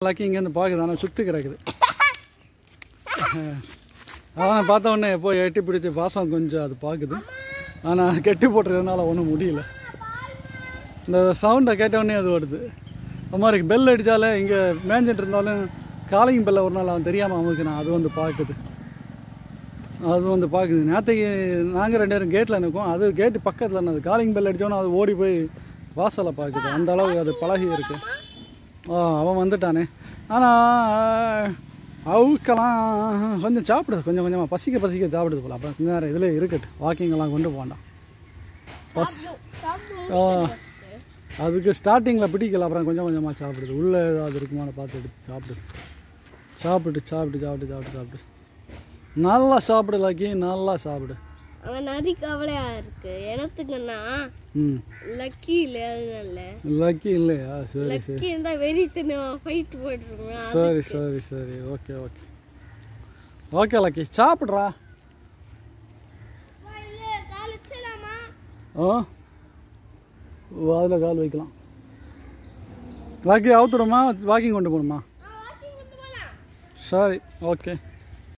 lucky இங்கேருந்து பார்க்குது ஆனால் சுற்றி கிடக்குது அவனை பார்த்த உடனே போய் எட்டி பிடிச்சி பாசம் கொஞ்சம் அது பார்க்குது ஆனால் கெட்டி போட்டுறதுனால ஒன்றும் முடியல இந்த சவுண்டை கேட்ட உடனே அது வருது அது மாதிரி பெல் அடித்தாலே இங்கே மேய்ஞ்சிட்டு இருந்தாலும் காலிங் பெல்லை ஒரு நாள் அவன் தெரியாமல் அவனுக்கு நான் அது வந்து பார்க்குது அது வந்து பார்க்குது நேற்றுக்கு நாங்கள் ரெண்டு பேரும் கேட்டில் நிற்கும் அது கேட்டு பக்கத்தில் அது காலிங் பெல் அடித்தோன்னே அது ஓடி போய் வாசலை பார்க்குது அந்த அளவுக்கு அது பழகி இருக்கு ஆ அவன் வந்துட்டானே ஆனால் அவுக்கெல்லாம் கொஞ்சம் சாப்பிடுது கொஞ்சம் கொஞ்சமாக பசிக்க பசிக்க சாப்பிடுது போல அப்புறம் கொஞ்ச நேரம் இதில் இருக்கட்டும் வாக்கிங்கெல்லாம் கொண்டு போண்டாம் பஸ் ஆ அதுக்கு ஸ்டார்டிங்கில் பிடிக்கல அப்புறம் கொஞ்சம் கொஞ்சமாக சாப்பிடுது உள்ளே ஏதாவது இருக்குமான்னு பார்த்து எடுத்து சாப்பிடுது சாப்பிட்டு சாப்பிட்டு சாப்பிட்டு சாப்பிட்டு சாப்பிட்டு நல்லா சாப்பிடு லக்கி நல்லா சாப்பிடு அவன் நதி கவலையா இருக்கு எனத்துக்குன்னா ம் லக்கி இல்ல அதனால லக்கி இல்லையா சரி சரி லக்கி இருந்தா வெறித்தனம் ஃபைட் போட்டுருவேன் சரி சரி சரி ஓகே ஓகே ஓகே லக்கி சாப்பிட்றா ஆ அதில் கால் வைக்கலாம் லக்கி அவுத்துடுமா வாக்கிங் கொண்டு போகணுமா சரி ஓகே